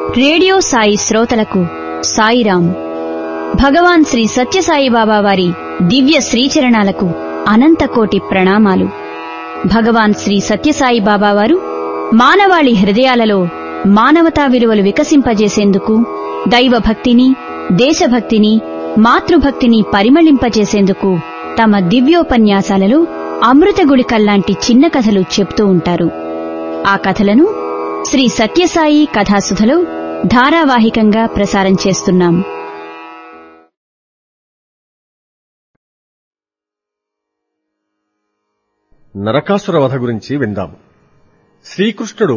radio Sai శ్రోతలకు సాయిరాం భగవాన్ శ్రీ సత్యసాయిబాబా వారి దివ్య శ్రీచరణాలకు అనంతకోటి ప్రణామాలు భగవాన్ శ్రీ సత్యసాయిబాబా వారు మానవాళి హృదయాలలో మానవతా విలువలు వికసింపజేసేందుకు దైవభక్తిని దేశభక్తిని మాతృభక్తిని పరిమళింపజేసేందుకు తమ దివ్యోపన్యాసాలలో అమృతగుళికల్లాంటి చిన్న కథలు చెప్తూ ఉంటారు ఆ కథలను శ్రీ సత్యసాయి కథాసుధలో ధారావాహికంగా ప్రసారం చేస్తున్నాం నరకాసుర వధ గురించి విందాం శ్రీకృష్ణుడు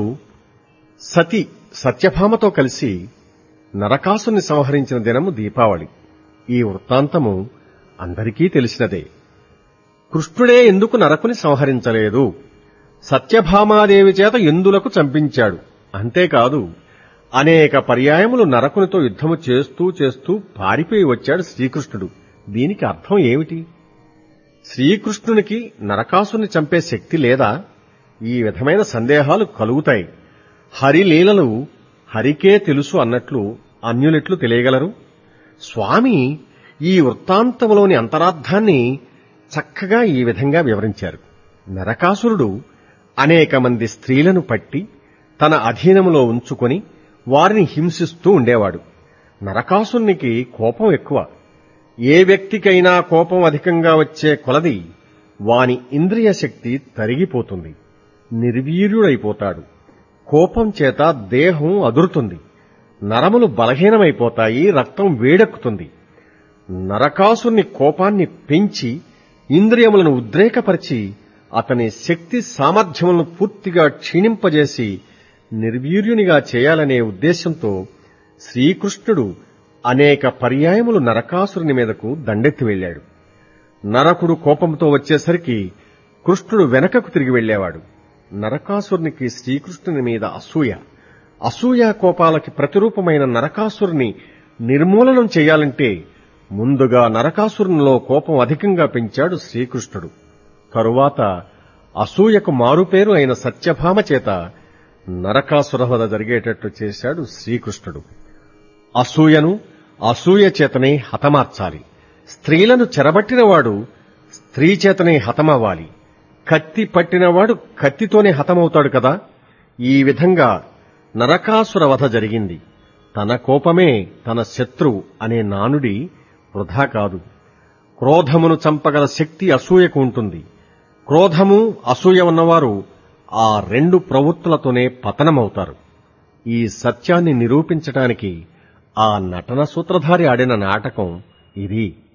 సతి సత్యభామతో కలిసి నరకాసుని సంహరించిన దినము దీపావళి ఈ వృత్తాంతము అందరికీ తెలిసినదే కృష్ణుడే ఎందుకు నరకుని సంహరించలేదు సత్యభామాదేవి చేత ఎందులకు చంపించాడు అంతేకాదు అనేక పర్యాయములు నరకునితో యుద్ధము చేస్తూ చేస్తూ పారిపోయి వచ్చాడు శ్రీకృష్ణుడు దీనికి అర్థం ఏమిటి శ్రీకృష్ణునికి నరకాసుని చంపే శక్తి లేదా ఈ విధమైన సందేహాలు కలుగుతాయి హరిలీలలు హరికే తెలుసు అన్నట్లు అన్యులెట్లు తెలియగలరు స్వామి ఈ వృత్తాంతములోని అంతరార్థాన్ని చక్కగా ఈ విధంగా వివరించారు నరకాసురుడు అనేక మంది స్త్రీలను పట్టి తన అధీనములో ఉంచుకొని వారిని హింసిస్తూ ఉండేవాడు నరకాసురునికి కోపం ఎక్కువ ఏ వ్యక్తికైనా కోపం అధికంగా వచ్చే కొలది వాని ఇంద్రియ శక్తి తరిగిపోతుంది నిర్వీర్యుడైపోతాడు కోపం చేత దేహం అదురుతుంది నరములు బలహీనమైపోతాయి రక్తం వేడెక్కుతుంది నరకాసుని కోపాన్ని పెంచి ఇంద్రియములను ఉద్రేకపరిచి అతని శక్తి సామర్థ్యములను పూర్తిగా క్షీణింపజేసి నిర్వీర్యునిగా చేయాలనే ఉద్దేశంతో శ్రీకృష్ణుడు అనేక పర్యాయములు నరకాసురుని మీదకు దండెత్తి వెళ్లాడు నరకుడు కోపంతో వచ్చేసరికి కృష్ణుడు వెనకకు తిరిగి వెళ్లేవాడు నరకాసురునికి శ్రీకృష్ణుని మీద అసూయ అసూయ కోపాలకి ప్రతిరూపమైన నరకాసురుని నిర్మూలనం చేయాలంటే ముందుగా నరకాసురునిలో కోపం అధికంగా పెంచాడు శ్రీకృష్ణుడు తరువాత అసూయకు మారుపేరు అయిన సత్యభామ చేత నరకాసురవధ జరిగేటట్లు చేశాడు శ్రీకృష్ణుడు అసూయను అసూయ చేతనే హతమార్చాలి స్త్రీలను చెరబట్టినవాడు స్త్రీ చేతనే హతమవ్వాలి కత్తి పట్టినవాడు కత్తితోనే హతమవుతాడు కదా ఈ విధంగా నరకాసుర వధ జరిగింది తన కోపమే తన శత్రువు అనే నానుడి వృధా కాదు క్రోధమును చంపగల శక్తి అసూయకు ఉంటుంది క్రోధము అసూయ ఉన్నవారు ఆ రెండు ప్రవృత్తులతోనే పతనమవుతారు ఈ సత్యాన్ని నిరూపించటానికి ఆ నటన సూత్రధారి ఆడిన నాటకం ఇది